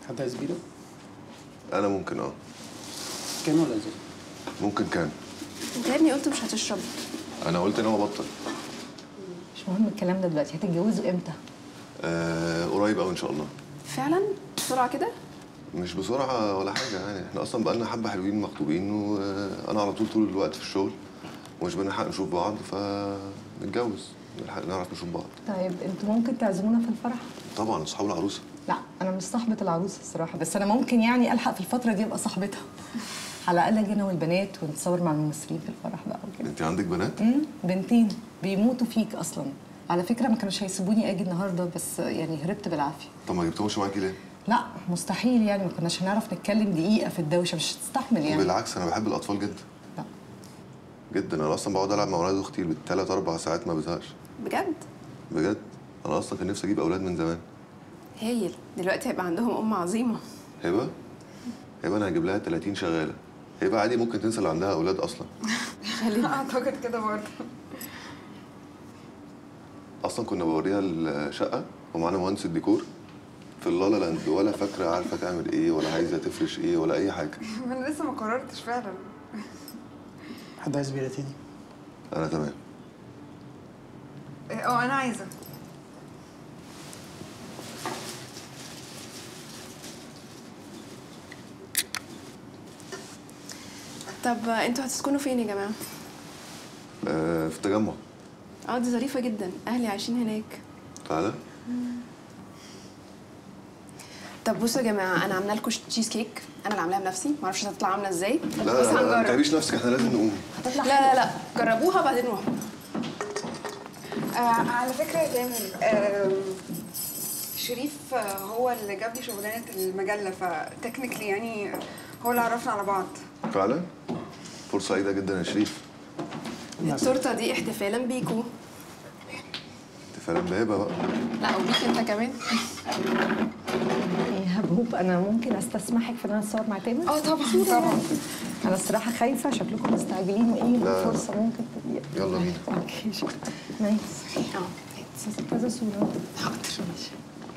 حد عايز بيرة؟ انا ممكن اه كان ولا ازاي؟ ممكن كان انت يا ابني قلت مش هتشرب انا قلت ان هو بطل مش مهم الكلام ده دلوقتي هتتجوزوا امتى؟ آه قريب قوي ان شاء الله فعلا بسرعه كده مش بسرعه ولا حاجه يعني احنا اصلا بقالنا حبه حلوين مخطوبين وانا على طول طول الوقت في الشغل ومش بنلحق نشوف بعض فنتجوز نلحق نعرف نشوف بعض طيب انتوا ممكن تعزمونا في الفرح؟ طبعا اصحاب العروسه لا انا مش صاحبة العروسة الصراحة بس انا ممكن يعني الحق في الفترة دي ابقى صاحبتها على الاقل اجي انا والبنات ونتصور مع الممثلين في الفرح بقى وكده انت عندك بنات امم بنتين بيموتوا فيك اصلا على فكرة ما كانوش هيسيبوني اجي النهارده بس يعني هربت بالعافية طب ما جبتهمش معاكي ليه لا مستحيل يعني ما كناش هنعرف نتكلم دقيقة في الدوشة مش هتستحمل يعني بالعكس انا بحب الاطفال جدا لا جدا انا اصلا بقعد العب مع اولاد اختي بالثلاث اربع ساعات ما بزهقش بجد بجد انا اصلا كان نفسي اجيب اولاد من زمان هايل دلوقتي هيبقى عندهم ام عظيمه هبه هبه انا هجيب لها 30 شغاله هبه عادي ممكن تنسى اللي عندها اولاد اصلا اعتقد كده برضه اصلا كنا بوريها الشقه ومعانا مهندس الديكور في اللالا لاند ولا فاكره عارفه تعمل ايه ولا عايزه تفرش ايه ولا اي حاجه ما انا لسه ما قررتش فعلا حد عايز بيرة تاني؟ انا تمام إيه، اه انا عايزه طب انتوا هتسكنوا فين يا جماعه آه في التجمع اه دي ظريفه جدا اهلي عايشين هناك تعالى طب بصوا يا جماعه انا عامله لكم تشيز كيك انا اللي عاملاها بنفسي معرفش هتطلع عامله ازاي لا بس لا لا ما هنجرب تعبيش نفسك احنا لازم نقوم لا لا لا جربوها بعدين روحوا آه على فكره يا تامر آه شريف آه، هو اللي جاب لي شغلانه المجله فتكنيكلي يعني هو اللي عرفنا على بعض فعلا فرصه سعيده جدا يا شريف التورته دي احتفالا بيكوا احتفالا بهبه بقى لا وبيك انت كمان يا هبوب انا ممكن استسمحك في ان انا اتصور مع تامر؟ اه طبعا طبعا انا الصراحه خايفه شكلكم مستعجلين وايه لا. الفرصه ممكن تضيع يلا بينا اوكي شكرا نايس اه بس كذا صوره حاضر ماشي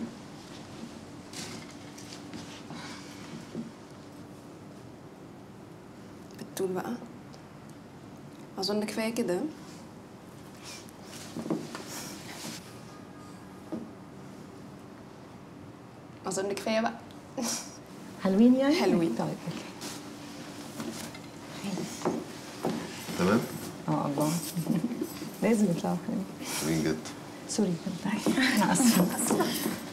بالطول بقى اظن كفايه كده اظن كفايه بقى حلوين يعني حلوين. طيب اوكي تمام اه الله لازم يطلعوا حلوين حلوين جدا سوري كنت مع السلامه